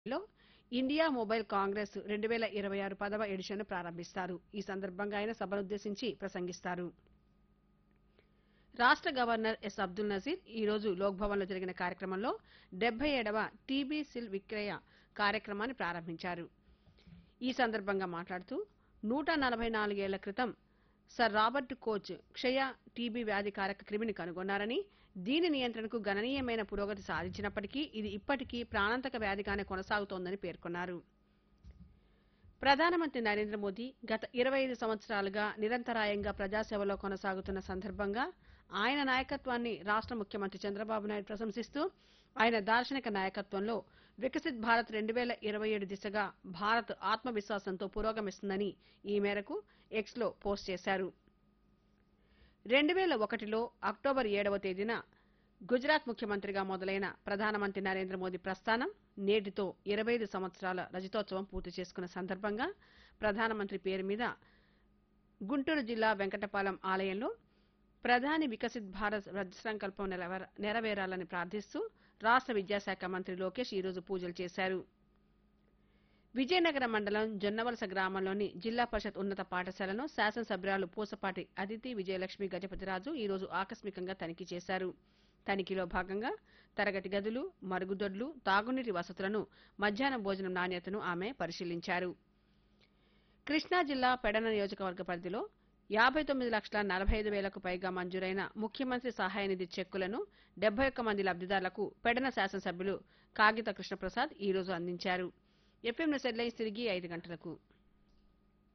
లో India mobile Congress రెండు వేల ఇరవై ఆరు పదవ ఎడిషన్ను ప్రారంభిస్తారు ఈ సందర్భంగా ఆయన సభనుద్దేశించి ప్రసంగిస్తారు రాష్ట్ర గవర్నర్ ఎస్ అబ్దుల్ నజీర్ ఈ రోజు లోక్భవన్లో జరిగిన కార్యక్రమంలో డెబ్బై ఏడవ టీబీ సిల్ విక్రయ కార్యక్రమాన్ని ప్రారంభించారు ఈ సందర్భంగా మాట్లాడుతూ నూట నలభై నాలుగేళ్ల క్రితం సర్ రాబర్ట్ కోచ్ క్షయ టీబీ వ్యాధికారక క్రిమిని కనుగొన్నారని దీని నియంత్రణకు గణనీయమైన పురోగతి సాధించినప్పటికీ ఇది ఇప్పటికీ ప్రాణాంతక వ్యాధిగానే కొనసాగుతోందని పేర్కొన్నారు ప్రధానమంత్రి నరేంద్ర మోదీ గత ఇరవై ఐదు సంవత్సరాలుగా నిరంతరాయంగా ప్రజాసేవలో కొనసాగుతున్న సందర్భంగా ఆయన నాయకత్వాన్ని రాష్ట్ర ముఖ్యమంత్రి చంద్రబాబు నాయుడు ప్రశంసిస్తూ ఆయన దార్శనిక నాయకత్వంలో వికసిత్ భారత్ రెండు వేల ఇరవై ఏడు దిశగా భారత్ ఆత్మవిశ్వాసంతో పురోగమిస్తుందని ఈ మేరకు ఎక్స్లో పోస్ట్ చేశారు రెండు వేల ఒకటిలో అక్టోబర్ ఏడవ తేదీన గుజరాత్ ముఖ్యమంత్రిగా మొదలైన ప్రధానమంత్రి నరేంద్ర మోదీ ప్రస్థానం నేటితో ఇరవై ఐదు సంవత్సరాల రజతోత్సవం పూర్తి చేసుకున్న సందర్భంగా ప్రధానమంత్రి పేరు మీద గుంటూరు జిల్లా వెంకటపాలెం ఆలయంలో ప్రధాని వికసిత్ భారత్ వ్రత సంకల్పం నెరవేర- నెరవేరాలని ప్రార్థిస్తూ రాష్ట్ర విద్యాశాఖ మంత్రి లోకేష్ ఈరోజు పూజలు చేశారు విజయనగరం మండలం జొన్నవలస గ్రామంలోని జిల్లా పరిషత్ ఉన్నత పాఠశాలను శాసనసభ్యురాలు పూసపాటి అదితి విజయలక్ష్మి గజపతిరాజు ఈ రోజు ఆకస్మికంగా తనిఖీ చేశారు తనిఖీలో భాగంగా తరగతి గదులు మరుగుదొడ్లు తాగునీటి వసతులను మధ్యాహ్నం భోజనం నాణ్యతను ఆమె పరిశీలించారు కృష్ణా జిల్లా పెడన నియోజకవర్గ పరిధిలో యాభై తొమ్మిది లక్షల నలభై ఐదు వేలకు పైగా మంజూరైన ముఖ్యమంత్రి సహాయ నిధి చెక్కులను డెబ్బై ఒక్క మంది లబ్దిదారులకు పెడన శాసనసభ్యులు కాగిత కృష్ణప్రసాద్ ఈ రోజు అందించారు ఎఫ్ఎం సెడ్లైన్స్ తిరిగి ఐదు గంటలకు